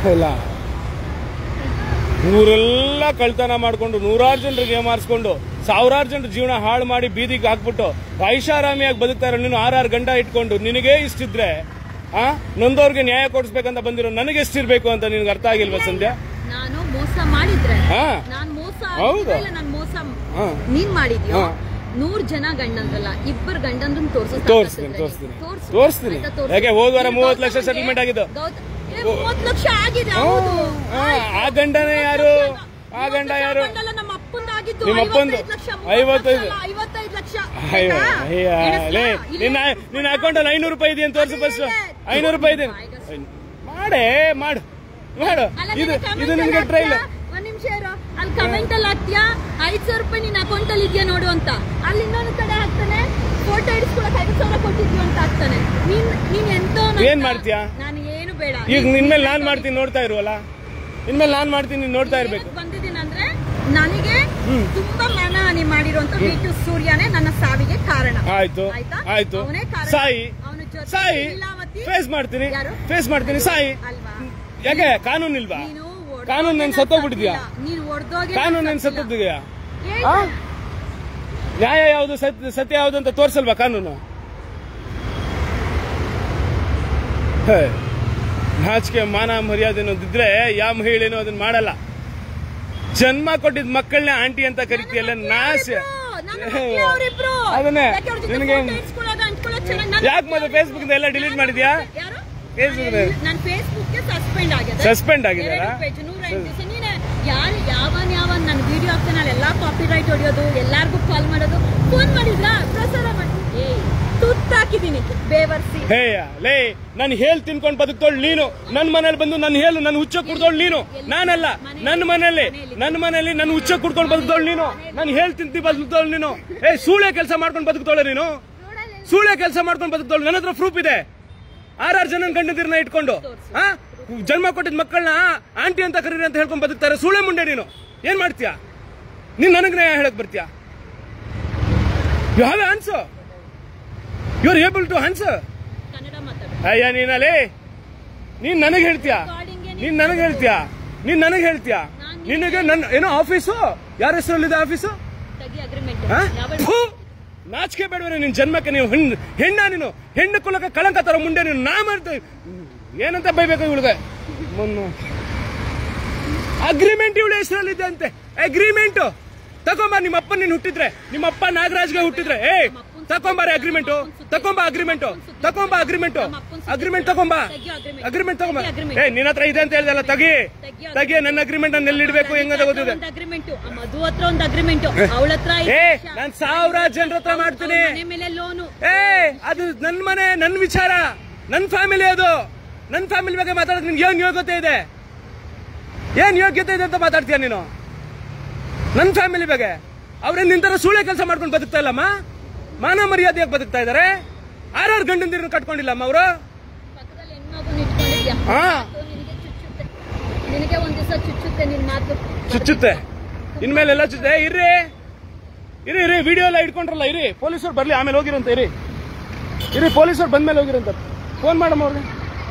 ಇಲ್ಲ ಊರೆಲ್ಲ ಕಳ್ತನ ಮಾಡ್ಕೊಂಡು ನೂರಾರು ಜನರಿಗೆ ಏಮಾರಿಸ್ಕೊಂಡು ಸಾವಿರಾರು ಜನರ ಜೀವನ ಹಾಳು ಮಾಡಿ ಬೀದಿಗೆ ಹಾಕ್ಬಿಟ್ಟು ಐಷಾರಾಮಿಯಾಗಿ ಬದುಕ್ತಾ ಇರೋ ನೀನು ಆರಾರು ಗಂಡ ಇಟ್ಕೊಂಡು ನಿನಗೇ ಇಷ್ಟಿದ್ರೆ ಆ ನೊಂದವ್ರಿಗೆ ನ್ಯಾಯ ಕೊಡಿಸ್ಬೇಕಂತ ಬಂದಿರೋ ನನಗೆ ಎಷ್ಟಿರ್ಬೇಕು ಅಂತ ನಿನ್ಗೆ ಅರ್ಥ ಆಗಿಲ್ವಾ ಸಂಧ್ಯಾ ನಾನು ಮೋಸ ಮಾಡಿದ್ರೆ ಹಾ. ನಾನ್ ಮೋಸ ಹೌದು. ಇಲ್ಲ ನಾನು ಮೋಸ ಹಾ. ನೀನ್ ಮಾಡಿದ್ಯೋ ಹಾ. ನೂರ್ ಜನ ಗಂಡಂದ್ರಲ್ಲ ಇಬ್ಬರು ಗಂಡಂದ್ರನ್ ತೋರ್ಸು ತೋರಿಸ್ತೀನಿ ತೋರಿಸ್ತೀನಿ ತೋರಿಸ್ತೀನಿ ಯಾಕೆ ಹೋದ್ ವಾರ ಮೂವತ್ತು ಲಕ್ಷ ಸೆಟಲ್ಮೆಂಟ್ ಆಗಿದ್ದು ಮೂವತ್ತು ಲಕ್ಷ ಆಗಿದೆ ಹೌದು ಆ, ಆ ಗಂಡನೇ ಯಾರು ಆ ಗಂಡ ಯಾರು ಗಂಡಲ್ಲ ನಮ್ಮ ಅಪ್ಪಂದಾಗಿದ್ದು ನಿಮ್ಮ ಅಪ್ಪಂದು? ಐವತ್ತೈದು ಲಕ್ಷ ಐವತ್ತೈದು? ಐವತ್ತೈದು ಲಕ್ಷ ಅಯ್ಯೋ ಆಯ್ತಾ? ಅಯ್ಯ ಎಣಿಸ್ಲಾ? ಲೇ ಇಲ್ಲಿ ನಿನ್ನ ನಿನ್ನ ಅಕೌಂಟಲ್ಲಿ ಐನೂರು ರೂಪಾಯಿ ಇದೆಯಂತ ತೋರಿಸು ಫಸ್ಟ್ ಐನೂರು ರೂಪಾಯಿ ಇದೆ ಮಾಡೇ ಮಾಡು ಮಾಡು ಅಲ್ಲ, ಇದು ನಿನ್ನ comment ಇದು ಅಲ್ಲಿ ನಿನ್ಗೆ ಟ್ರೈಲ್ ಹಾಕ್ತೀಯಾ? ಒಂದ್ ನಿಮಿಷ ಇರು ಅಲ್ಲಿ ಕಮೆಂಟ್ ಅಲ್ಲಿ ಹಾಕ್ತೀಯಾ ಐದ್ ಸಾವಿರ ರೂಪಾಯಿ ನಿನ್ನ ಅಕೌಂಟ್ ಅಲ್ಲಿ ಇದೆಯಾ ನೋಡು ಅಂತ ಅಲ್ಲಿ ಇನ್ನೊಂದು ಕಡೆ ಹಾಕ್ತಾನೆ ಫೋಟೋ ಇಡಿಸ್ಕೊಳಕ್ ಐದು ಸಾವಿರ ಕೊಟ್ಟಿದ್ವಿ ಅಂತ ಹಾಕ್ತಾನೆ ನೀನ್ ನೀನ್ ಎಂತೋ ಏನ್ ಮಾಡ್ತೀಯಾ? ನಾನು ಏನು ಬೇಡ ಈಗ ನಿನ್ಮೇಲೆ ನಾನ್ ಮಾಡ್ತೀನಿ ನೋಡ್ತಾ ಇರುವಲ್ಲ ಇನ್ಮೇಲೆ ನಾನ್ ಮಾಡ್ತೀನಿ ನೀನ್ ನೋಡ್ತಾ ಇರ್ಬೇಕು ಏನಕ್ಕೆ ಬಂದಿದ್ದೀನಂದ್ರೆ ನನಗೆ ತುಂಬಾ ಮಾನಹಾನಿ ಮಾಡಿರುವಂತ ವಿ ಸೂರ್ಯನೇ ನನ್ನ ಸಾವಿಗೆ ಕಾರಣ ಆಯ್ತು ಆಯ್ತಾ? ಆಯ್ತು ಅವನೇ ಕಾರಣ. ಸಾಯಿ ಅವನ ಜೊತೆ ಸಾಯಿ ಲೀಲಾವತಿ ಫೇಸ್ ಮಾಡ್ತೀನಿ ಯಾರು? ಫೇಸ್ ಮಾಡ್ತೀನಿ ಸಾಯಿ ಅಲ್ವಾ ಯಾಕೆ ಕಾನೂನು ಇಲ್ವಾ ನೀನು ಹೊಡ್ದೋಗಿ ಕಾನೂನು ನೆನ್ ನಾನು ಸತ್ತೋಗ್ಬಿಟ್ಟಿದ್ಯಾ? ಸತ್ತಿಲ್ಲ. ನೀನು ಹೊಡೆದೋಗಿ ಕಾನೂನು ನೆನ್ ಸತ್ತಿದ್ಯಾ ಆ? ನ್ಯಾಯ ಯಾವುದು ಸತ್ಯ ಸತ್ಯ ಯಾವುದು ಅಂತ ತೋರ್ಸಲ್ವಾ ಕಾನೂನು ಹೇ, ನಾಚಿಕೆ ಮಾನ ಮರ್ಯಾದೆ ಅನ್ನೋದಿದ್ರೆ ಯಾವ ಮಹಿಳೆನೂ ಅದನ್ನ ಮಾಡಲ್ಲ ಜನ್ಮ ಕೊಟ್ಟಿದ್ ಮಕ್ಕಳನ್ನ ಆಂಟಿ ಅಂತ ಕರಿತೀಯಲ್ಲ ನಾಶ ಅದನ್ನೇ ನಿನಗೆ ಯಾಕೆ ಮತ್ತೆ ಫೇಸ್ಬುಕ್ ಎಲ್ಲ ಡಿಲೀಟ್ ಮಾಡಿದ್ಯಾ Facebook ನ? ನನ್ನ ಫೇಸ್ಬುಕ್ ಸಸ್ಪೆಂಡ್ ಆಗಿದೆ Suspend ಆಗಿದ್ದಾರಾ? ಎರಡು page, ನೂರ ಎಂಟು ದಿವಸ. ನೀನೆ ಯಾರು ಯಾವನ್ ಯಾವನ್ ನನ್ನ ವಿಡಿಯೋ ಹಾಕ್ತಾನೆ ಅಲ್ಲೆಲ್ಲ ಕಾಪಿ ರೈಟ್ ಹೊಡಿಯೋದು ಎಲ್ಲಾರ್ಗು ಕಾಲ್ ಮಾಡೋದು ಫೋನ್ ಮಾಡಿದ್ರಾ ಪ್ರಸಾರ ಮಾಡಿ ಏ ತುತ್ತಾಕಿದೀನಿ ಬೇವರ್ಸಿ ಹೇಯ ಲೇ ನಾನು ಹೇಳ್ ತಿನ್ಕೊಂಡ್ ಬದುಕ್ತೋಳ್ ನೀನು ನನ್ ಮನೇಲಿ ಬಂದು ನನ್ನ ಹೇಳು ನನ್ನ ಹುಚ್ಚ ಕುಡ್ದೋಳ್ ನೀನು ನಾನಲ್ಲ ನನ್ನ ಮನೇಲಿ ನನ್ನ ಮನೇಲಿ ನನ್ನ ಹುಚ್ಚ ಕುಡ್ಕೊಂಡ್ ಬದುಕ್ತೋಳ್ ನೀನು ನಾನು ಹೇಳ್ ತಿಂತಿ ಬದುಕ್ತೋಳ್ ನೀನು ಏ ಸೂಳೆ ಕೆಲಸ ಮಾಡ್ಕೊಂಡ್ ಬದುಕ್ತೋಳೆ ನೀನು ಸೂಳೆ ಕೆಲಸ ಮಾಡ್ಕೊಂಡ್ ಬದುಕ್ತೋಳು ನನ್ನ ಹತ್ರ ಪ್ರೂಫ್ ಇದೆ ಆರಾರು ಜನ ಗಂಡದಿರ್ನ ಇಟ್ಕೊಂಡು ಆ ಜನ್ಮ ಕೊಟ್ಟಿದ್ ಮಕ್ಕಳನ್ನ ಆಂಟಿ ಅಂತ ಕರೀರಿ ಅಂತ ಹೇಳ್ಕೊಂಡ್ ಬದುಕ್ತಾರೆ ಸೂಳೆ ಮುಂಡೆ ನೀನು ಏನ್ ಮಾಡ್ತೀಯಾ ನೀನ್ ನನಗ್ ನ್ಯಾಯ ಹೇಳಕ್ ಬರ್ತೀಯಾ you have answer you are able to answer Kannada ಮಾತಾಡು ಅಯ್ಯ ನೀನಲ್ಲಿ ನೀನ್ ನನಗೆ ಹೇಳ್ತೀಯಾ ನೀನ್ ನನಗೆ ಹೇಳ್ತೀಯಾ ನೀನ್ ನನಗೆ ಹೇಳ್ತೀಯಾ ನಿನಗೆ ನನ್ನ ಏನೋ ಆಫೀಸು ಯಾರ ಹೆಸರಲ್ಲಿದೆ ಆಫೀಸು ತೆಗಿ ಅಗ್ರಿಮೆಂಟ್ ಆ? ಯಾವ ಥು! ನಾಚಿಕೆ ಬೇಡವೇನೆ ನಿನ್ ಜನ್ಮಕ್ಕೆ ನೀವು ಹೆಣ್ಣು ಹೆಣ್ಣ ನೀನು ಹೆಣ್ಣು ಕುಲಕ್ಕೆ ಕಳಂಕ ತರ ಮುಂದೆ ನೀನು ನಾ ಮಾಡ್ತೇವೆ ಏನಂತ ಬೈಬೇಕು ಇವಳಿಗೆ ಮೊನ್ನು ಅಗ್ರಿಮೆಂಟ್ ಇವಳ ಹೆಸರಲ್ಲಿದೆ ಅಂತೆ ಅಗ್ರಿಮೆಂಟ್ ತಗೊಂಬ ನಿಮ್ಮ ಅಪ್ಪ ನೀನ್ ಹುಟ್ಟಿದ್ರೆ ನಿಮ್ಮ ಅಪ್ಪ ನಾಗರಾಜ್ಗೆ ಹುಟ್ಟಿದ್ರೆ ಏ ತಗೊಂಬಾರೆ ಅಗ್ರಿಮೆಂಟ್ ತಗೊಂಬ ಅಗ್ರಿಮೆಂಟ್ ತಗೊಂಬ ಅಗ್ರಿಮೆಂಟ್ ಅಗ್ರಿಮೆಂಟ್ ತಗೊಂಬ ಅಗ್ರಿಮೆಂಟ್ ತಗೊಂಬ ಏ ನಿನ್ನ ಹತ್ರ ಇದೆ ಅಂತ ಹೇಳ್ದಲ್ಲ ತಗಿ ತಗಿ ನನ್ನ ಅಗ್ರಿಮೆಂಟ್ ನಾನು ಎಲ್ಲಿಡ್ಬೇಕು ಹೆಂಗಂತ ಗೊತ್ತಿದೆ ಒಂದು ಅಗ್ರಿಮೆಂಟ್ ಮಧು ಹತ್ರ ಒಂದು ಅಗ್ರಿಮೆಂಟ್ ಅವಳ ಹತ್ರ ಐದು ಏ ಲಕ್ಷ. ನಾನ್ ಸಾವಿರಾರು ಜನರ ಹತ್ರ ಮಾಡ್ತೀನಿ ಅವ್ರ ಮನೆ ಮೇಲೆ ಲೋನು ಏ ಅದು ನನ್ ಮನೆ ನನ್ ವಿಚಾರ ನನ್ ಫ್ಯಾಮಿಲಿ ಅದು ನನ್ ಫ್ಯಾಮಿಲಿ ಬಗ್ಗೆ ಮಾತಾಡೋದು ನಿನ್ಗೆ ಏನ್ ಯೋಗ್ಯತೆ ಇದೆ ಏನ್ ಯೋಗ್ಯತೆ ಇದೆ ಅಂತ ಮಾತಾಡ್ತೀಯ ನೀನು ನನ್ ಫ್ಯಾಮಿಲಿ ಬಗ್ಗೆ ಅವ್ರೇನ್ ನಿಂತರ ಸುಳ್ಳೆ ಕೆಲಸ ಮಾಡ್ಕೊಂಡು ಬದುಕ್ತಾ ಇಲ್ಲಮ್ಮ ಮಾನ ಮರ್ಯಾದೆಯಾಗಿ ಬದುಕ್ತಾ ಇದಾರೆ ಆರಾರು ಗಂಡಂದಿರನ್ನ ಕಟ್ಕೊಂಡಿಲ್ಲಮ್ಮ ಅವರು ಪಕ್ಕದಲ್ಲಿ ಹೆಣ್ಮಗುನ ಇಟ್ಕೊಂಡಿದ್ಯಾ ಹಾ ಅದು ನಿನಗೆ ಚುಚ್ಚುತ್ತೆ ನಿನಗೆ ಒಂದ್ ದಿವಸ ಚುಚ್ಚುತ್ತೆ ನಿನ್ ಮಾತು ಚುಚ್ಚುತ್ತೆ ಇನ್ಮೇಲೆಲ್ಲ ಚುಚ್ಚುತ್ತೆ ಇರ್ರಿ ಇರಿ ಇರಿ ವಿಡಿಯೋ ಎಲ್ಲ ಇಟ್ಕೊಂಡ್ರಲ್ಲ ಇರಿ ಪೊಲೀಸರು ಬರ್ಲಿ ಆಮೇಲೆ ಹೋಗಿರಂತ ಇರಿ ಇರಿ ಪೊಲೀಸರು ಬಂದ್ಮೇಲೆ ಹೋಗಿರಂತ ಫೋನ್ ಮಾಡಮ್ಮ ಅವ್ರಿಗೆ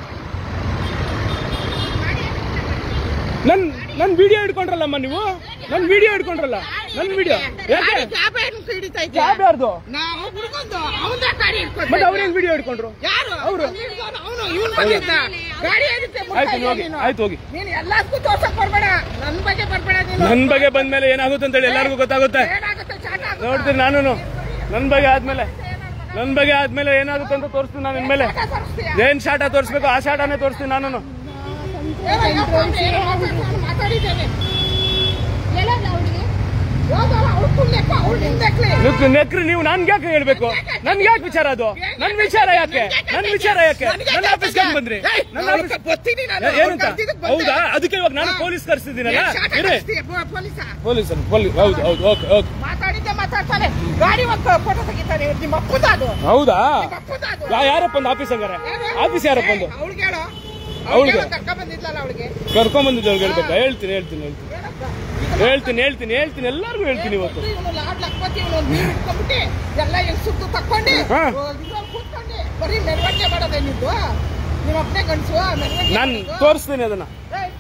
ನನ್ ನನ್ ವಿಡಿಯೋ ಇಟ್ಕೊಂಡ್ರಲ್ಲಮ್ಮ ನೀವು ನನ್ ವಿಡಿಯೋ ಇಟ್ಕೊಂಡ್ರಲ್ಲ ನನ್ ವಿಡಿಯೋ ಯಾಕೆ ಕ್ಯಾಬ್ ಏನು ಹಿಡಿತಾ ಇದ್ದೆ ಕ್ಯಾಬ್ ಯಾರ್ದು ನಾವು ಹುಡುಗಂದು ಅವನ ಗಾಡಿ ಹಿಡ್ಕೊಂಡು ಮತ್ತೆ ಅವ್ರು ಹೆಂಗ್ ವಿಡಿಯೋ ಇಟ್ಕೊಂಡ್ರು ಯಾರು ಅವ್ರು. ಅವನು ಇವನು ಬಂದಿದ್ದ ಗಾಡಿ ಎದಕ್ಕೆ ಮುಟ್ತಾ ಆಯ್ತು ಇದ್ಯಾ ಹೋಗಿ ನೀನು? ಆಯ್ತು ಹೋಗಿ ನೀನು ಎಲ್ಲದಕ್ಕೂ ತೋರ್ಸಕ್ ಬರ್ಬೇಡ ನನ್ ಬಗ್ಗೆ ಬರ್ಬೇಡ ನೀನು ನನ್ ಬಗ್ಗೆ ಬಂದ್ಮೇಲೆ ಏನಾಗುತ್ತೆ ಅಂತೇಳಿ ಎಲ್ಲರಿಗೂ ಗೊತ್ತಾಗುತ್ತೆ ಏನಾಗುತ್ತೆ ಚಾಟ ಆಗುತ್ತಾ? ನೋಡ್ತೀನಿ ನಾನು ನನ್ ಬಗ್ಗೆ ಆದ್ಮೇಲೆ ನನ್ ಬಗ್ಗೆ ಆದ್ಮೇಲೆ ಏನಾಗುತ್ತೆ ಅಂತ ತೋರಿಸ್ತೀನಿ ನಾನು ಇನ್ಮೇಲೆ ಚಾಟ ತೋರಿಸ್ತೀಯ? ಏನ್ ಶಾಟ ತೋರಿಸ್ಬೇಕು ಆ ಶಾಟನೇ ತೋರಿಸ್ತೀನಿ ನಾನು ಏನೋ ಯಪ್ಪ ಅಂತ ಏನೋ ಮಾತಾಡ್ತಾನೆ, ಮಾತಾಡಿದ್ದೇನೆ ಹೇಳಲ್ಲ ಅವಳಿಗೆ ಹೋಗಲ್ಲ ಅವ್ಳು ಕುಳ್ಳೆಪ್ಪ ಅವ್ಳು ನಿಂದಕ್ಲಿ ನಿಕ್- ನೆಕ್ರಿ ನೀವು ನನ್ಗೆ ಯಾಕೆ ಹೇಳ್ಬೇಕು ನನ್ಗೆ ಯಾಕೆ ವಿಚಾರ ಅದು ನನ್ ವಿಚಾರ ಯಾಕೆ ನನ್ ವಿಚಾರ ಯಾಕೆ ನನ್ನ ಆಫೀಸ್ಗೆ ಹೆಂಗ್ ಬಂದ್ರಿ ನನ್ನ ಆಫೀಸ್ ಬರ್ತೀನಿ ನಾನು ಏ- ಏನಂತ ಹೌದಾ ಅದಕ್ಕೆ ಇವಾಗ ನಾನು ಪೊಲೀಸ್ ಕರ್ಸಿದ್ದೀನಲ್ಲ ಇರಿ ಪೊಲೀಸ ಪೊಲೀಸರು ಪೊಲೀಸ್ ಹೌದು ಹೌದು ಓಕೆ ಓಕೆ ಮಾತಾಡಿದ್ದೆ ಮಾತಾಡ್ತಾನೆ ಗಾಡಿ ಒಂದು ಫೋಟೋ ತೆಗಿತಾನೆ ನಿಮ್ಮ ಅಪ್ಪದ ಅದು ಹೌದಾ ನಿಮ್ಮ ಅಪ್ಪದ ಅದು ಯಾ- ಯಾರಪ್ಪ ಒಂದು ಆಫೀಸ್ ಹಂಗಾರೆ ಆಫೀಸ್ ಯಾರಪ್ಪ ಒಂದು ಅವಳಿಗೆ ಹೇಳು ಅವ್ಳಿಗೆ? ಅವಳಿಗೆ ಕರ್ಕ ಬಂದಿದ್ಲಲ್ಲ ಅವಳಿಗೆ ಕರ್ಕೊಂಡ್ ಬಂದಿದ್ದು ಅವ್ರಿಗೆ ಹೇಳ್ಬೇಕಾ ಹೇಳ್ತೀನಿ ಹೇಳ್ತೀನಿ ಹೇಳ್ತೀನಿ ಹೇಳ್ತೀನಿ ಹೇಳ್ತೀನಿ ಹೇಳ್ತೀನಿ ಎಲ್ಲರಿಗೂ ಹೇಳ್ತೀನಿ ಇವತ್ತು ಇವನು ಲಾಡ್ ಲಕ್ಪತಿ ಇವನು ಒಂದು ನೀರು ಇಟ್ಕೊಂಡ್ಬಿಟ್ಟು ಎಲ್ಲ ಹೆಂಗ್ ಸುತ್ತು ತಕ್ಕೊಂಡು ಹಾ. ಇದ್ರಲ್ಲಿ ಕೂತ್ಕೊಂಡು ಬರೀ ಮೆರವಣಿಗೆ ಮಾಡೋದೇ ನಿಂದು ನಿಮ್ಮ ಅಪ್ಪನೇ ಗಂಡಸು ಮೆರವಣಿಗೆ ನಾನು ಮಾಡೋದು? ತೋರಿಸ್ತೀನಿ ಅದನ್ನ ಏಯ್,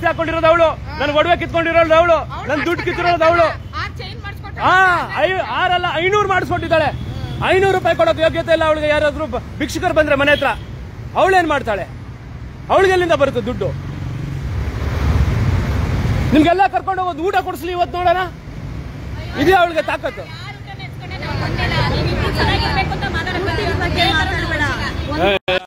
ಹಾಕೊಂಡಿರೋದು ಅವಳು ನನ್ ಒಡವೆ ಕಿತ್ಕೊಂಡಿರೋದು ಅವಳು ನನ್ ದುಡ್ಡು ಕಿತ್ತಿರೋದು ಅವಳು ಆ ಚೈನ್ ಮಾಡಿಸ್ಕೊಟ್ಟ ಆ ಐ- ಆರಲ್ಲ ಐನೂರು ಮಾಡಿಸ್ಕೊಟ್ಟಿದ್ದಾಳೆ ಐನೂರು ರೂಪಾಯಿ ಕೊಡೋಕೆ ಯೋಗ್ಯತೆ ಇಲ್ಲ ಅವಳಿಗೆ ಯಾರಾದ್ರೂ ಬ- ಭಿಕ್ಷುಕರು ಬಂದ್ರೆ ಮನೆ ಹತ್ರ ಅವಳೇನ್ ಮಾಡ್ತಾಳೆ ಅವಳಿಗೆ ಎಲ್ಲಿಂದ ಬರುತ್ತೆ ದುಡ್ಡು ನಿಮ್ಗೆಲ್ಲ ಕರ್ಕೊಂಡು ಹೋಗೋದು ಊಟ ಕೊಡಿಸ್ಲಿ ಇವತ್ತು ನೋಡೋಣ ಇದೇ ಅವಳಿಗೆ ತಾಕತ್ತು ನೀವಿಬ್ರು ಚೆನ್ನಾಗಿರ್ಬೇಕು ಅಂತ ಮಾತಾಡಕ್ ಬಂದು ಇವ್ರ ಬಗ್ಗೆ ಮಾತಾಡ್ಬೇಡ. ಒಂದ್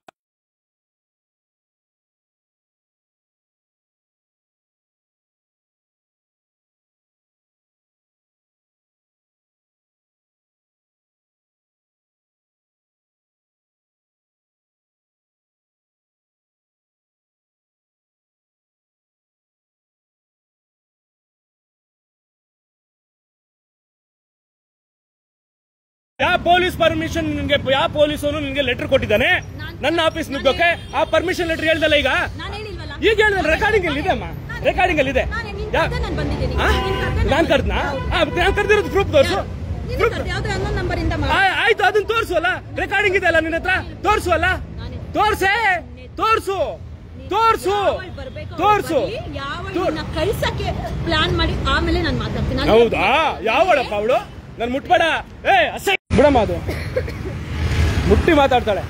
ಯಾವ ಪೊಲೀಸ್ ಪರ್ಮಿಷನ್ ನಿನ್ಗೆ ಯಾವ ಪೊಲೀಸನು ನಿನ್ಗೆ ಲೆಟರ್ ಕೊಟ್ಟಿದ್ದಾನೆ ನನ್ನ ಆಫೀಸ್ ನುಗ್ಗೋಕೆ ಆ ಪರ್ಮಿಷನ್ ಲೆಟರ್ ಹೇಳ್ದಲ್ಲ ಈಗ ನಾನ್ ಹೇಳಿಲ್ವಲ್ಲ ಈಗ ಹೇಳಿದ್ರೆ ರೆಕಾರ್ಡಿಂಗ್ ಅಲ್ಲಿ ಇದೆ ಅಮ್ಮ ರೆಕಾರ್ಡಿಂಗ್ ಅಲ್ಲಿ ಇದೆ ನಾನೇ ನಿನ್ ಯಾ- ಕರ್ದೆ ನಾನ್ ಬಂದಿದ್ದೀನಿ ಆ? ನಿನ್ ಕರ್ದೆ ನಾನ್ ಕರ್ದ್ನಾ ನಾನ್ ಕರ್ದಿರೋದು ಪ್ರೂಫ್ ತೋರ್ಸು ನೀನೇ ಪ್ರೂಫ್ ಕರ್ದೆ, ಯಾವ್ದೋ ಅನ್ನೋ ನಂಬರ್ ಇಂದ ಮಾಡು. ಆ- ಆಯ್ತು ಅದನ್ನ ತೋರ್ಸುವಲ್ಲ ರೆಕಾರ್ಡಿಂಗ್ ಇದೆ ಅಲ್ಲ ನಿನ್ನ ಹತ್ರ ತೋರ್ಸುವಲ್ಲ ತೋರ್ಸೆ ತೋರ್ಸು ತೋರ್ಸು ಯಾವಳ್ ಬರ್ಬೇಕು ಅವ್ಳ್ ತೋರ್ಸು ಬರ್ಲಿ, ಯಾವಳ್ ತೋರ್- ನಿನ್ನ ಕಳ್ಸಕ್ಕೆ ಪ್ಲಾನ್ ಮಾಡಿ ಆಮೇಲೆ ನಾನು ಮಾತಾಡ್ತೀನಿ ನಾನು ಹೌದಾ ಯಾವಳಪ್ಪ ಅವಳು ನನ್ ಮುಟ್ಬೇಡ ಏ ಅಸಹ್ಯ ಬಿಡಮ್ಮ ಅದು ಮುಟ್ಟಿ ಮಾತಾಡ್ತಾಳೆ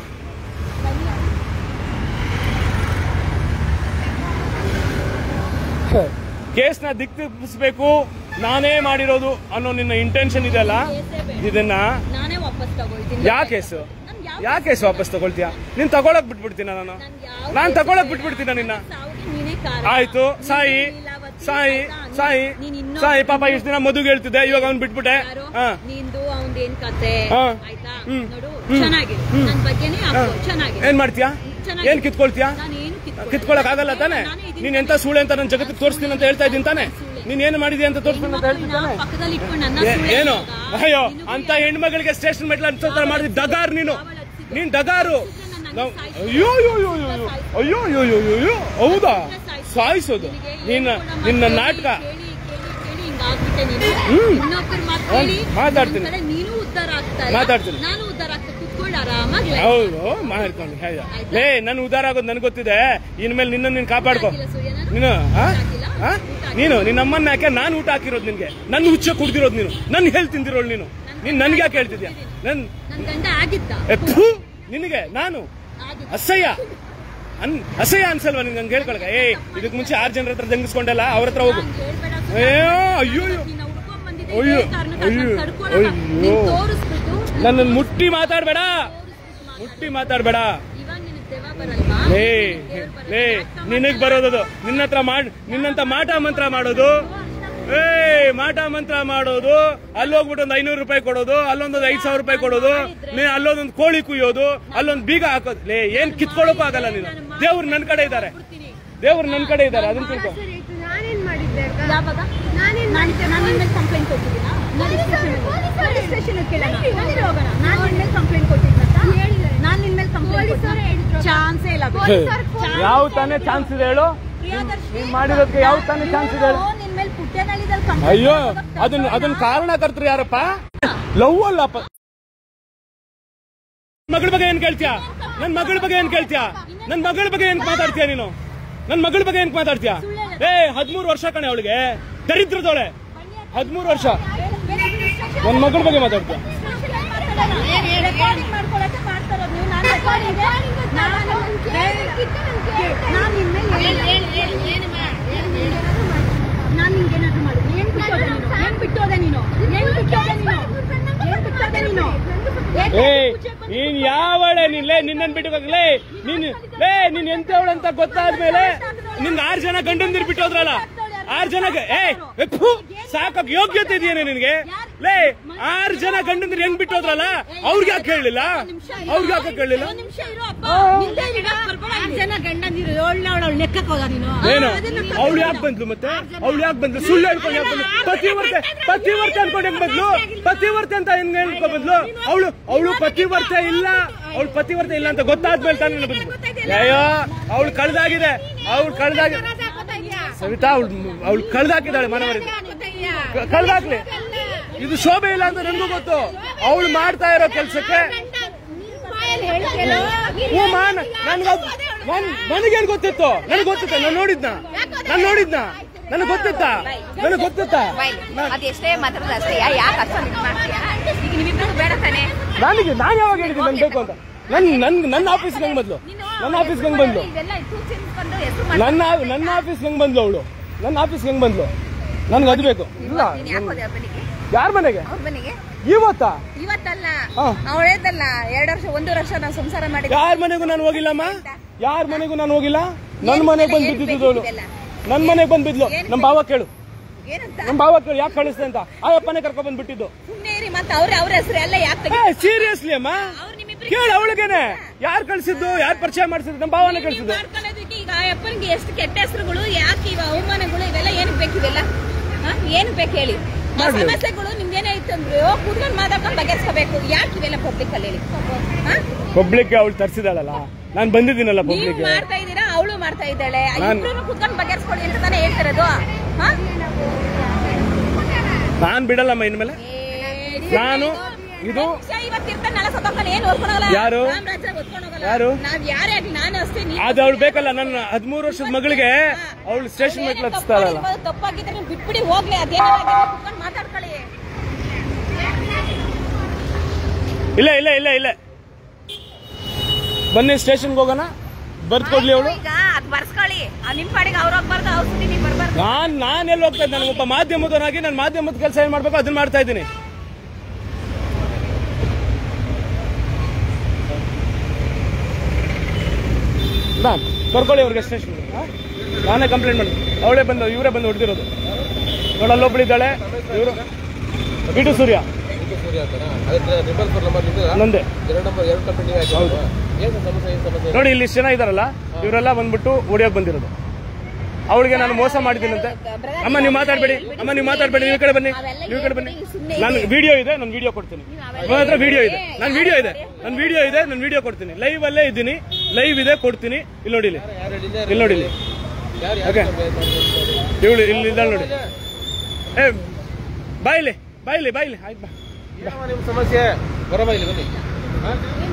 ಕೇಸ್ನ ದಿಕ್ ತಿಪ್ಪಿಸ್ಬೇಕು ನಾನೇ ಮಾಡಿರೋದು ಅನ್ನೋ ನಿನ್ನ ಇಂಟೆನ್ಷನ್ ಇದೆಯಲ್ಲ ಕೇಸೇ ಬೇಡ. ಇದನ್ನ ನಾನೇ ವಾಪಸ್ ತಗೊಳ್ತೀನಿ ಯಾ ಕೇಸು ನನ್ ಯಾವ ಯಾ ಕೇಸ್ ವಾಪಸ್ ತಗೊಳ್ತೀಯ ನೀನ್ ತಗೊಳಕ್ ಬಿಟ್ಬಿಡ್ತೀನ ನಾನು ನನ್ ಯಾವ ನಾನ್ ಕೇಸು ತಗೊಳಕ್ ಬೇಡ. ಬಿಟ್ಬಿಡ್ತೀನ ನಿನ್ನ ಸಾವಿಗೆ ನೀನೇ ಕಾರಣ. ಆಯ್ತು ನೀನು ಸಾಯಿ ಲೀಲಾವತಿ, ಸಾಯಿ ಆಯ್ತಾ? ನೀನ್- ಸಾಯಿ ನೀನ್ ಇನ್ನೊಬ್ರು- ಸಾಯಿ ಪಾಪ ಇಷ್ಟ ದಿನ ಮದುವೆ ಹೇಳ್ತಿದ್ದೆ ಇವಾಗ ಅವ್ನ್ ಬಿಟ್ಬಿಟ್ಟೆ ಯಾರು? ಹಾ ನಿಂದು ಅವಂದೇನ್ ಕತೆ ಹಾ. ಆಯ್ತಾ ಹ್ಮ್. ನೋಡು ಹ್ಮ್. ಚೆನ್ನಾಗಿ ಹ್ಮ್. ನನ್ ಬಗ್ಗೆನೇ ಹಾಕು ಹಾ. ಚೆನ್ನಾಗಿ ಏನ್ ಮಾಡ್ತೀಯಾ ಚೆನ್ನಾಗಿ. ಏನ್ ಕಿತ್ಕೊಳ್ತೀಯಾ ನಾನೇನು ಕಿತ್ಕೊಳ್ಳಲ್ಲ. ಕಿತ್ಕೊಳಕ್ ಆಗಲ್ಲ ತಾನೆ ನಾನೇ ಇದೀನಿ. ನೀನ್ ಎಂತ ಸುಳ್ಳೆ ಅಂತ ನನ್ ಜಗತ್ತಿಗೆ ತೋರಿಸ್ತೀನಿ ಅಂತ ಹೇಳ್ತಾ ಇದ್ದೀನಿ ತಾನೆ ನೀನ್ ಏನ್ ಮಾಡಿದ್ಯಾ ಅಂತ ತೋರಿಸ್ತೀನಿ ಅಂತ ಹೇಳ್ತೀನಿ ತಾನೆ ಹೆಣ್ಮಕ್ಳನ್ನ ಪಕ್ಕದಲ್ಲಿ ಇಟ್ಕೊಂಡು ನನ್ನ ಏ- ಸುಳ್ಳು ಏನು ಹೇಳ್ದಾಗ ಅಯ್ಯೋ ನಿನಗೂ ಅಂತ ಹೆಣ್ಮಗಳಿಗೆ ಸ್ಟೇಷನ್ ಮೆಟ್ಲ ಅಂತ ಮಾಡಿದ ಡಗಾರ್ ನೀನು ನೀನ್ ಡಗಾರು ನಾವ್- ಅಯ್ಯೋ ಅಯ್ಯೋ ಅಯ್ಯೋ ಅಯ್ಯೋ ಅಯ್ಯೋ ಅಯ್ಯೋ ಅಯ್ಯೋ ಅಯ್ಯೋ ಅಯ್ಯೋ ಹೌದಾ ಸಾಯಿಸೋದು ನಿನ್ನ ನಿನ್ನ ನಾಟಕ ಕೇಳಿ ಕೇಳಿ ಕೇಳಿ ಹಿಂಗಾಗ್ಬಿಟ್ಟೆ ನೀನು ಹ್ಮ್. ಇನ್ನೊಬ್ಬರ ಮಾತು ಕೇಳಿ ಮಾತಾಡ್ತೀನಿ. ಒಂದ್ ಕಡೆ ನೀನು ಉದ್ಧಾರ ಆಗ್ತಾ ಇಲ್ಲ. ಮಾತಾಡ್ತೀನಿ. ನಾನು ಉದ್ಧಾರ ಆಗ್ತಾ ಕುತ್ಕೊಂಡು ಆರಾಮಾಗಿ ಹೌದು ಮಾಡ್ಕೊಂಡು ಹೇಳ ಲೇ ನನ್ ಉದಾರ ಆಗೋದು ನನ್ಗೆ ಗೊತ್ತಿದೆ ಇನ್ಮೇಲೆ ನಿನ್ನ ನೀನ್ ಕಾಪಾಡ್ಕೊ ಹಾಕಿಲ್ಲ ಸೂರ್ಯ ನಾನು? ನೀನು ಆ? ಹಾಕಿಲ್ಲ? ಆ? ಊಟ ನೀನು ನಿನ್ನ ಅಮ್ಮನ್ನ ಯಾಕೆ ನಾನು ಊಟ ಹಾಕಿರೋದು ನಿನ್ಗೆ ನನ್ನ ಹುಚ್ಚ ಕುಡ್ದಿರೋದು ನೀನು ನನ್ ಹೇಳ್ ತಿಂದಿರೋಳು ನೀನು ನೀನ್ ನನ್ಗೆ ಯಾಕೆ ಹೇಳ್ತಿದ್ಯಾ ನನ್ ನನ್ ಗಂಡ ಆಗಿದ್ದ ಏ, ಥು, ನಿನಗೆ ನಾನು ಆಗಿದ್ದ ಅಸಹ್ಯ ಅನ್ ಅಸಹ್ಯ ಅನ್ಸಲ್ವಾ ನಿಂಗೆ ಹಂಗೆ ಹೇಳ್ಕೊಳಕ ಏ ಇದಕ್ ಮುಂಚೆ ಆರ್ ಜನರ ಹತ್ರ ಜಂಗಿಸ್ಕೊಂಡಲ್ಲ ಅವ್ರ ಹತ್ರ ಹೋಗು ನಾನ್ ಹೇಳ್ಬೇಡ ಅಯ್ಯೋ ಸೂರ್ಯ. ಅಯ್ಯೋ ಅಯ್ಯೋ. ನೀನ್ ಹುಡ್ಕೊಂಡ್ ಬಂದಿದ್ದೆ ಅಯ್ಯೋ, ಇದೇ ಕಾರಣಕ್ಕೆ ಅದನ್ನ ಅಯ್ಯೋ, ತಡ್ಕೊಳಲ್ಲ. ನೀನ್ ಅಯ್ಯೋ. ತೋರಿಸ್ಬಿಟ್ಟು ನನ್ನ ಮುಟ್ಟಿ ಮಾತಾಡ್ಬೇಡ ಮುಟ್ಟಿ ಮಾತಾಡ್ಬೇಡ ಇವಾಗ ನಿನಗ್ ದೆವ್ವ ಬರಲ್ವಾ? ಲೇ ದೇವ್ರ್ ಬರಲ್ಲ. ಲೇ ಯಾಕಮ್ಮ? ನಿನಗ್ ಬರೋದದು ನಿನ್ನ ಹತ್ರ ಮಾಡ್ ನಿನ್ನಂತ ಮಾಟ ಮಂತ್ರ ಮಾಡೋದು ಏ ಮಾಟ ಮಂತ್ರ ಮಾಡೋದು ಅಲ್ಲೋಗ್ಬಿಟ್ಟು ಒಂದು ಐನೂರು ರೂಪಾಯಿ ಕೊಡೋದು ಅಲ್ಲೊಂದು ಐದ್ ಸಾವಿರ ರೂಪಾಯಿ ಕೊಡೋದು ನೀನ್ ಅಲ್ಲೊಂದೊಂದು ಕೋಳಿ ಕುಯ್ಯೋದು ಅಲ್ಲೊಂದು ಬೀಗ ಹಾಕೋದು ಲೇ ಏನ್ ಕಿತ್ಕೊಳ್ಳೋಕು ಆಗಲ್ಲ ನೀನು ದೇವ್ರು ನನ್ ಕಡೆ ಇದ್ದಾರೆ ದೇವ್ರು ನನ್ ಕಡೆ ಇದ್ದಾರೆ ಅದನ್ನ ತಿಳ್ಕೊ ನಾನೇನ್ ಮಾಡಿದ್ದೆ ಅಕ್ಕ ಯಾವಾಗ ನಾನೇನ್ ನಾನು ನಾನು ನಿನ್ನ ಕಂಪ್ಲೇಂಟ್ ಕೊಟ್ಟಿದ್ದೀನಾ ನಡಿ ಸ್ಟೇಷನ್ ನಡಿ ಸ್ಟೇಷನ್ ಕೇಳೋಣ ನಡಿ ಹೋಗೋಣ ನಾನು ನಿನ್ನ ಮೇಲೆ ಕಂಪ್ಲೇಂಟ್ ಕೊಟ್ಟಿದ್ನಂತ ಹೇಳಿದ್ದಾರೆ. ನಾನು ನಿನ್ನ ಮೇಲೆ ಕಂಪ್ಲೇಂಟ್ ಪೊಲೀಸರೇ ಹೇಳಿದ್ರು. ಚಾನ್ಸೇ ಇಲ್ಲ ಬಿಡು. ಪೊಲೀಸರು ಫೋನ್ ಯಾವ ತಾನೇ ಚಾನ್ಸ್ ಇದೆ ಹೇಳು ಪ್ರಿಯದರ್ಶಿನಿ, ನೀನ್ ಮಾಡಿರೋದಕ್ಕೆ ಯಾವ ತಾನೇ ಚಾನ್ಸ್ ಇದೆ ಹೇಳು ಇವ್ನು ನಿನ್ ಮೇಲೆ ಪುಟ್ಟೆನಳ್ಳಿದಲ್ಲಿ complaint ಅಯ್ಯೋ ಕೊಡೋದಕ್ಕೆ ಅದನ್ನ ತಗೊಂಡ. ಅದನ್ನ ಕಾರಣಕರ್ತರು ಯಾರಪ್ಪ ಲವ್ ಅಲ್ಲಪ್ಪ ಮಗಳ ಬಗ್ಗೆ ಏನ್ ಕೇಳ್ತೀಯ ನನ್ ಮಗಳ ಬಗ್ಗೆ ಏನ್ ಕೇಳ್ತೀಯ ನನ್ ಮಗಳ ಬಗ್ಗೆ ಏನ್ ಮಾತಾಡ್ತೀಯ ನೀನು ನನ್ ಮಗಳ ಬಗ್ಗೆ ಏನ್ ಮಾತಾಡ್ತೀಯ ಏ ಹದ್ಮೂರು ವರ್ಷ ಕಣೆ ಅವಳಿಗೆ ದರಿದ್ರದೋಳೆ ಹದ್ಮೂರು ವರ್ಷ ನನ್ ಮಗಳ ಬಗ್ಗೆ ಮಾತಾಡ್ತೀಯ ರೆಕಾರ್ಡಿಂಗ್ ಮಾಡ್ಕೊಳಕ್ಕೆ ಮಾಡ್ತಾ ಇರೋದು ನೀವು. ನಾನು ರೆಕಾರ್ಡಿಂಗ್ ನಾನು ನಾನು ನಿನ್ ಮೇಲೆ ನಾನು ನಿಂಗೆ ಏನಾದ್ರು ಮಾಡಿದ್ದೆ ಏನ್ ಬಿಟ್ಟೋದೆ ನೀನು ಏನ್ ಬಿಟ್ಟೋದೆ ನೀನು ಏನ್ ಬಿಟ್ಟೋದೆ ನೀನು ಏನ್ ಬಿಟ್ಟೋದೆ ನೀನು ಏ ನೀನ್ ಯಾವಳೆ ನೀನ್ ಲೇ ನಿನ್ನನ್ ಬಿಟ್ಟು ಲೇ ನೀನ್ ಲೇ ನೀನ್ ಎಂತವಳಂತ ಗೊತ್ತಾದ್ಮೇಲೆ ನಿನ್ಗೆ ಆರ್ ಜನ ಗಂಡಂದಿರ್ ಬಿಟ್ಟೋದ್ರಲ್ಲ ಆರ್ ಜನ ಗ- ಏ ಏ, ಫು, ಸಾಕಾಗ್ ಯೋಗ್ಯತೆ ಇದೆಯೇನೆ ನಿನ್ಗೆ ಲೇ ಆರ್ ಜನ ಗಂಡಂದಿರ್ ಹೆಂಗ್ ಬಿಟ್ಟೋದ್ರಲ್ಲ ಅವ್ರಿಗೆ ಯಾಕೆ ಹೇಳಲಿಲ್ಲ ಅವ್ರಿಗೆ ಯಾಕೆ ಕೇಳಲಿಲ್ಲ ಒಂದ್ ನಿಮಿಷ ಇರು ಅಪ್ಪ ನಿಂದೆ ಇವಾಗ ಬರ್ಬೇಡ ಇಲ್ಲಿ. ಜನ ಗಂಡಂದಿರು ಏಳ್ನ ಅವಳು ಲೆಕ್ಕಕ್ಕೆ ಹೋದ ನೀನು ಏನು ಅವಳು ಯಾಕೆ ಬಂದ್ಲು ಮತ್ತೆ ಅವಳು ಯಾಕೆ ಬಂದ್ಲು ಸುಳ್ಳು ಹೇಳ್ಕೊಂಡು ಯಾಕೆ ಬಂದ್ಲು ಪತಿವರ್ತೆ ಪತಿವರ್ತೆ ಅನ್ಕೊಂಡು ಹೆಂಗ್ ಬಂದ್ಲು ಪತಿವರ್ತೆ ಅಂತ ಹೆಂಗ್ ಹೇಳ್ಕೊ ಬಂದ್ಲು ಅವಳು ಅವಳು ಪತಿವರ್ತೆ ಇಲ್ಲ ಅವಳು ಪತಿವರ್ತೆ ಇಲ್ಲ ಅಂತ ಗೊತ್ತಾದ್ಮೇಲೆ ತಾನೇ ಬಂದ್ಲು ಅಯ್ಯೋ ಅವಳು ಕಳ್ದಾಗಿದೆ ಅವಳು ಕಳ್ದಾಗಿದೆ ಸವಿತಾ ಅವಳು ಅವಳು ಕಳ್ದಾಕಿದ್ದಾಳೆ ಮನವರಿಗೆ ಕಳ್ದಾಕ್ಲಿ ಇದು ಶೋಭೆ ಇಲ್ಲ ಅಂತ ನನಗೂ ಗೊತ್ತು ಅವಳು ಮಾಡ್ತಾ ಇರೋ ಕೆಲ್ಸಕ್ಕೆ ಹ್ಞೂ ಮಾನ್ ನನ್ಗ ನನ್ ನನಗೇನ್ ಗೊತ್ತಿತ್ತು ನನಗೆ ಗೊತ್ತಿತ್ತು ನಾನು ನೋಡಿದ್ನ ನಾನು ನೋಡಿದ್ನ ನನಗೆ ಗೊತ್ತಿತ್ತಾ ನನಗೆ ಗೊತ್ತಿತ್ತಾ ಅದ್ ಎಷ್ಟೇ ಮಾತಾಡೋದು ಅಷ್ಟೇ ಯಾಕೆ ಅಷ್ಟೊಂದು ಇದು ಮಾಡ್ತೀಯಾ ಈಗ ನೀವಿಬ್ರು ಬೇಡ ತಾನೆ ನನಗೆ ನಾನು ಯಾವಾಗ ಹೇಳಿದ್ದೀನಿ ನನ್ ಬೇಕು ಅಂತ ನನ್ ನನ್ ನನ್ನ ಆಫೀಸ್ಗೆ ಹೆಂಗ್ ಬಂದ್ಲು ನನ್ನ ಆಫೀಸ್ಗೆ ಹೆಂಗ್ ಬಂದ್ಲು ಇದೆಲ್ಲ ತೂಚಿಸ್ಕೊಂಡು ಹೆಸರು ನನ್ನ ನನ್ನ ಆಫೀಸ್ಗೆ ಹೆಂಗ್ ಬಂದ್ಲು ಅವಳು ನನ್ನ ಆಫೀಸ್ಗೆ ಹೆಂಗ್ ಬಂದ್ಲು ನನ್ಗೆ ಅದು ಬೇಕು ಇಲ್ಲ ನೀನ್ ಯಾಕೆ ಹೋದೆ ಮನೆಗೆ ಯಾರ ಮನೆಗೆ ಅವ್ರ ಮನೆಗೆ ಇವತ್ತಾ ಇವತ್ತಲ್ಲ ಹಾ. ಅವಳು ಹೇಳ್ದಲ್ಲ ಎರಡು ವರ್ಷ ಒಂದು ವರ್ಷ ನಾವು ಸಂಸಾರ ಮಾಡಿ ಯಾರ ಮನೆಗೂ ನಾನು ಹೋಗಿಲ್ಲಮ್ಮ ಯಾರ ಮನೆಗೂ ನಾನು ಹೋಗಿಲ್ಲ ನನ್ನ ಮನೆಗೆ ಬಂದು ಬಿದ್ದಿದ್ದು ಅವಳು ನನ್ನ ಮನೆಗೆ ಬಂದು ಬಿದ್ಲು ನಮ್ಮ ಭಾವ ಕೇಳು ಏನಂತ ನಮ್ಮ ಭಾವ ಕೇಳು ಯಾಕೆ ಕಳಿಸ್ತೆ ಅಂತ ಆ ಅಪ್ಪನೇ ಕರ್ಕೊಂಡ್ ಬಂದು ಬಿಟ್ಟಿದ್ದು ಸುಮ್ಮನೆ ಇರಿ ಮತ್ತೆ ಅವ್ರ ಅವ್ರ ಹೆಸರು ಎಲ್ಲ ಯಾಕೆ ಏ ಸೀರಿಯಸ್ಲಿ ಅಮ್ಮ ಕೇಳು ಅವಳಿಗೇನೆ ಯಾರು ಕಳ್ಸಿದ್ದು ಯಾರು ಪರಿಚಯ ಮಾಡಿಸಿದ್ದು ನಮ್ಮ ಭಾವನೆ ಕಳ್ಸಿದ್ದು ಮಾಡ್ಕೊಳ್ಳೋದಕ್ಕೆ ಈಗ ಆ ಅಪ್ಪನಿಗೆ ಎಷ್ಟು ಕೆಟ್ಟ ಹೆಸರುಗಳು ಯಾಕೆ ಇವ ಅವಮಾನಗಳು ಇವೆಲ್ಲ ಏನಕ್ಕೆ ಬೇಕು ಇವೆಲ್ಲ ಹಾ? ಏನಕ್ಕೆ ಬೇಕು ಹೇಳಿ ಆ ಮಾಡ್ಲಿ. ಸಮಸ್ಯೆಗಳು ನಿಮ್ಗೇನೇ ಇತ್ತು ಅಂದ್ರೆ ಕೂತ್ಕೊಂಡು ಮಾತಾಡ್ಕೊಂಡು ಬಗೆಹರಿಸ್ಕೋಬೇಕು ಯಾಕೆ ಇವೆಲ್ಲ ಪಬ್ಲಿಕ್ ಅಲ್ಲಿ ಹೇಳಿ ಹಾ? ಪಬ್ಲಿಕ್ ಅವಳು ತರಿಸಿದಾಳಲ್ಲ ನಾನು ಬಂದಿದ್ದೀನಲ್ಲ ನೀವು ಪಬ್ಲಿಕ್ ಮಾಡ್ತಾ ಇದ್ದೀರಾ ಅವಳು ಮಾಡ್ತಾ ಇದ್ದಾಳೆ ನಾನ್- ಇಬ್ರು ಕೂತ್ಕೊಂಡು ಬಗೆಹರಿಸ್ಕೊಳ್ಳಿ ಅಂತ ತಾನೇ ಹೇಳ್ತಿರೋದು ಹಾ? ನಾನ್ ಬಿಡಲ್ಲಮ್ಮ ಇನ್ಮೇಲೆ ನಾನು ಇದು ಮನುಷ್ಯ ಇವತ್ತು ಇರ್ತಾನಲ್ಲ ಸತ್ತೋಗ್ತಾನೆ ಏನು ಓದ್ಕೊಂಡು ಹೋಗಲ್ಲ ಯಾರು? ರಾಮರಾಜ್ಯ ಓದ್ಕೊಂಡು ಹೋಗಲ್ಲ ಯಾರು? ನಾವ್ ಯಾರೇ ಆಗ್ಲಿ ನಾನು ಅಷ್ಟೇ ನೀವು ಅದು ಅವಳು ಬೇಕಲ್ಲ ನನ್ನ ಹದಿಮೂರು ವರ್ಷದ ಮಗಳಿಗೆ ಅವಳು ಸ್ಟೇಷನ್ ಮೆಟ್ಲು ಹತ್ತಿಸ್ತಾಳಲ್ಲ ತಪ್ಪಾಗಿದ್ರೆ ನೀವು ಬಿಟ್ಬಿಡಿ ಹೋಗ್ಲಿ ಅದೇನೋ ಕುತ್ಕೊಂಡು ಮಾತಾಡ್ಕೊಳ್ಳಿ ಇಲ್ಲ ಇಲ್ಲ ಇಲ್ಲ ಇಲ್ಲ ಬನ್ನಿ ಸ್ಟೇಷನ್ಗೆ ಹೋಗೋಣ ಬರ್ದ್ ಕೊಡ್ಲಿ ಅವಳು ಈಗ ಅದ್ ಬರ್ಸ್ಕೊಳ್ಳಿ ಆ ನಿಮ್ ಪಾಡಿಗೆ ಅವ್ರು ಹೋಗ್ಬಾರ್ದು ಅವ್ರ ಸುದ್ದಿ ನೀವ್ ಬರ್ಬಾರ್ದು ನಾನ್ ನಾನ್ ಎಲ್ಲಿ ಹೋಗ್ತಾ ಇದ್ದೆ ನನಗೊಬ್ಬ ಮಾಧ್ಯಮದವನಾಗಿ ನಾನು ಮಾಧ್ಯಮದ ಕೆಲಸ ಏನ್ ಮಾಡ್ಬೇಕು ಅದನ್ನ ಮಾಡ್ತಾ ಇದ್ದೀನಿ ನಾನ್ ಕರ್ಕೊಳ್ಳಿ ಅವ್ರಿಗೆ ಸ್ಟೇಷನ್ ನಾನೇ ಕಂಪ್ಲೇಂಟ್ ಮಾಡಿ ಅವಳೇ ಬಂದು ಇವರೇ ಬಂದು ಹೊಡೆದಿರೋದು ನೋಡಲ್ಲೊಬ್ಳಿದ್ದಾಳೆ ಇವರು ಬಿಟು ಸೂರ್ಯ ಸೂರ್ಯ ಅಂತನಾ ಅದಕ್ಕೆ ಟ್ರಿಪಲ್ ಫೋರ್ ನಂಬರ್ ನಿಮ್ದು ನಂದೆ ಎರಡು ನಂಬರ್ ಎರಡು ಕಂಪನಿ ಹಾಕಿದ್ರು ಏನು ಸಮಸ್ಯೆ ಏನು ಸಮಸ್ಯೆ ನೋಡಿ ಇಲ್ಲಿ ಇಷ್ಟು ಜನ ಇದಾರಲ್ಲ ಇವರೆಲ್ಲ ಬಂದ್ಬಿಟ್ಟು ಹೊಡಿಯೋಕ್ ಬಂದಿರೋದು ಅವಳಿಗೆ ನಾನು ಮೋಸ ಮಾಡಿದ್ದೀನಂತೆ ಅಮ್ಮ ನೀವು ಮಾತಾಡ್ಬೇಡಿ ಅಮ್ಮ ನೀವು ಮಾತಾಡ್ಬೇಡಿ ನೀವು ಈ ಕಡೆ ಬನ್ನಿ ನೀವು ಈ ಕಡೆ ಬನ್ನಿ ನಾನು ವಿಡಿಯೋ ಇದೆ ನಾನು ವಿಡಿಯೋ ಕೊಡ್ತೀನಿ ನನ್ನ ಹತ್ರ ವಿಡಿಯೋ ಇದೆ ನನ್ನ ವಿಡಿಯೋ ಇದೆ ನನ್ನ ವಿಡಿಯೋ ಇದೆ ನಾನು ವಿಡಿಯೋ ಕೊಡ್ತೀನಿ ಲೈವ್ ಅಲ್ಲೇ ಇದ್ದೀನಿ ಲೈವ್ ಇದೆ ಕೊಡ್ತೀನಿ ಇಲ್ಲಿ ನೋಡಿ ಇಲ್ಲಿ ಇಲ್ಲಿ ನೋಡಿ ಇಲ್ಲಿ ಯಾರು ಓಕೆ ಇವಳು ಇಲ್ಲಿ ಇದ್ದಾಳೆ ನೋಡಿ ಏ ಬಾಯಿಲಿ ಬಾಯಿಲಿ ಬಾಯಿಲಿ ಆಯ್ತು ಬಾ ಏನಮ್ಮ ನಿಮ್ಮ ಸಮಸ್ಯೆ ಬರಮ್ಮ ಇಲ್ಲಿ ಬನ್ನಿ ಹಾ?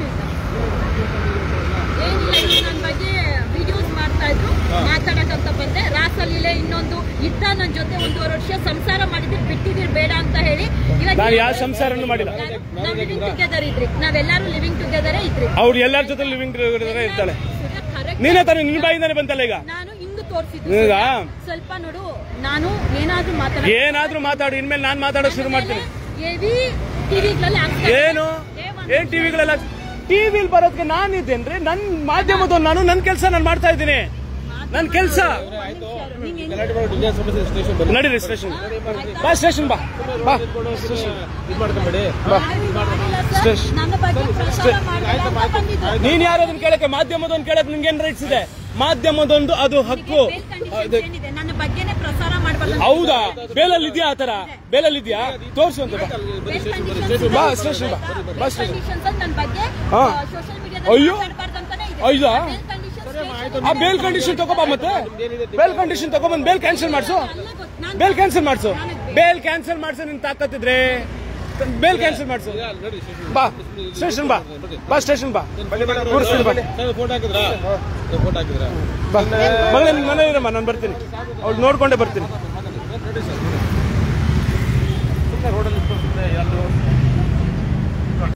ಏನಿಲ್ಲ ಇದು ನನ್ನ ಬಗ್ಗೆ ವಿಡಿಯೋಸ್ ಮಾಡ್ತಾ ಇದ್ರು ಮಾತಾಡಕ್ಕಂತ ಬಂದೆ ರಾಸಲೀಲೆ ಇನ್ನೊಂದು ಇದ್ದ ನನ್ನ ಜೊತೆ ಒಂದೂವರೆ ವರ್ಷ ಸಂಸಾರ ಮಾಡಿದ್ರೆ ಬಿಟ್ಟಿದ್ದೀರಿ ಬೇಡ ಅಂತ ಹೇಳಿ ಇವಾಗ ನಾನು ಯಾವ ಸಂಸಾರನೂ ಮಾಡಿಲ್ಲ ನಾವ್ ಲಿವಿಂಗ್ ಟುಗೆದರ್ ಇದ್ರಿ ನಾವೆಲ್ಲರೂ ಲಿವಿಂಗ್ ಟುಗೆದರ್ ಇದ್ರಿ ಅವ್ರು ಎಲ್ಲರ ಜೊತೆ ಲಿವಿಂಗ್ ಇರ್ತಾಳೆ Correct. ನೀನೇ ತಾನೇ ನಿನ್ನ ಬಾಯಿಂದಾನೆ ಬಂತಲ್ಲ ಈಗ ನಾನು ಹಿಂಗ್ ತೋರಿಸಿದ್ದು ಈಗ? ಸ್ವಲ್ಪ ನೋಡು ನಾನು ಏನಾದ್ರೂ ಮಾತಾಡ ಏನಾದ್ರೂ ಮಾತಾಡು ಇನ್ಮೇಲೆ ನಾನು ಮಾತಾಡೋಕೆ ಶುರು ಮಾಡ್ತೀನಿ ಹೆವಿ ಟಿವಿಗಳಲ್ಲಿ ಏನು ಏನ್ ಟಿವಿಗಳೆಲ್ಲ ಟಿವಿಲ್ ಬರೋದಕ್ಕೆ ನಾನಿದ್ದೇನ್ರಿ ನನ್ ಮಾಧ್ಯಮದವ್ನು ನಾನು ನನ್ನ ಕೆಲಸ ನಾನು ಮಾಡ್ತಾ ಇದ್ದೀನಿ ನನ್ನ ಕೆಲಸ ಗಲಾಟೆ ಮಾಡ್ಬಿಟ್ಟು ಇನ್ನೇನು ಸಮಸ್ಯೆ ಸ್ಟೇಷನ್ ಬನ್ನಿ ನಡೀರಿ ಸ್ಟೇಷನ್ ಬಾ ಸ್ಟೇಷನ್ ಬಾ ಬಾ ಸ್ಟೇಷನ್ ಇದು ಮಾಡ್ಕೊಂಬೇಡಿ ಸ್ಟೇಷನ್ ನನ್ನ ಬಗ್ಗೆ ಪ್ರಚಾರ ಮಾಡ್ಬೇಡ ಅಂತ ಬಂದಿದ್ದು. ನೀನ್ ಯಾರು ಅದನ್ನ ಕೇಳಕ್ಕೆ ಮಾಧ್ಯಮದವ್ನು ಕೇಳಕ್ ನಿಂಗೇನ್ ರೈಟ್ಸ್ ಇದೆ ಮಾಧ್ಯಮದೊಂದು ಅದು ಹಕ್ಕು ಬೇಲ್ ಕಂಡೀಷನ್ಸ್ ಏನಿದೆ ನನ್ನ ಬಗ್ಗೆನೇ ಪ್ರಸಾರ ಮಾಡಬಾರ್ದು ಹೌದಾ ಬೇಲಲ್ಲಿ ಇದೆಯಾ ಆತರ ಬೇಲಲ್ಲಿ ಇದೆಯಾ ತೋರ್ಸು ಅಂತ ಬಾ ಬೇಲ್ ಕಂಡೀಷನ್ಸ್ ಬಾ ಸ್ಟೇಷನ್ ಬಾ ಬಾ ಬೇಲ್ ಸ್ಟೇಷನ್ ಕಂಡೀಷನ್ಸ್ ಅಂತ ನನ್ನ ಬಗ್ಗೆ ಹಾ. ಸೋಷಿಯಲ್ ಅಯ್ಯೋ. ಮೀಡಿಯಾದಲ್ಲಿ ಮಾತಾಡಬಾರ್ದು ಅಂತಾನೆ ಇದೆ ಹೌದಾ? ಬೇಲ್ ಕಂಡೀಷನ್ಸ್ ಆ ಬೇಲ್ ಕಂಡೀಷನ್ ತಗೋಬಾ ಮತ್ತೆ ಬೇಲ್ ಕಂಡೀಷನ್ ತಗೊಬಂದ್ ಬೇಲ್ ಕ್ಯಾನ್ಸಲ್ ಮಾಡ್ಸು ಬೇಲ್ ಕ್ಯಾನ್ಸಲ್ ಮಾಡ್ಸು ಬೇಲ್ ಕ್ಯಾನ್ಸಲ್ ಮಾಡ್ಸು ನಿನ್ ತಾಕತ್ತಿದ್ರೆ ಬೇಲ್ ಕ್ಯಾನ್ಸಲ್ ಮಾಡ್ಸು ಬಾ ಸ್ಟೇಷನ್ ಬಾ ಬಾ ಸ್ಟೇಷನ್ ಬಾ ತೋರಿಸ್ತೀನಿ ಬಾ ಫೋಟೋ ಹಾಕಿದ್ರಾ ಫೋಟೋ ಹಾಕಿದ್ರಾ ಬಾ ಮಗಳೇ ನಿನ್ ಮನೆ ಇರಮ್ಮ ನಾನು ಬರ್ತೀನಿ ಅವ್ಳು ನೋಡ್ಕೊಂಡೇ ಬರ್ತೀನಿ